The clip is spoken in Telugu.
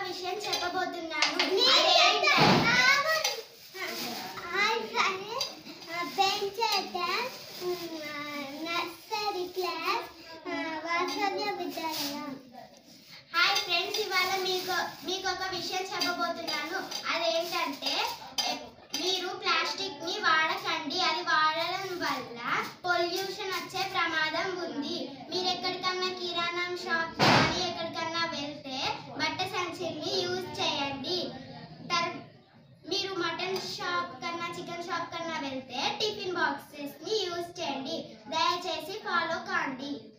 విషయం చెప్పబోతున్నాను హాయ్ ఫ్రెండ్స్ పెంచేద్దాం nursery class Vatsalya Vidyalayam hi friends ఇవాళ మీకు మీకు ఒక విషయం చెప్పబోతున్నాను అదేంటంటే ఎ- మీరు ప్లాస్టిక్ ని వాడకండి అది వాడడం వల్ల పొల్యూషన్ వచ్చే ప్రమాదం ఉంది మీరు ఎక్కడికన్నా కిరాణం షాప్ కానీ ఎక్కడికన్నా వెళ్తే బట్ట సంచిని యూజ్ చేయండి తర్ మీరు మటన్ షాప్ కన్నా చికెన్ షాప్ కన్నా వెళ్తే టిఫిన్ బాక్సెస్ ని యూజ్ చేయండి దయచేసి ఫాలో కాండి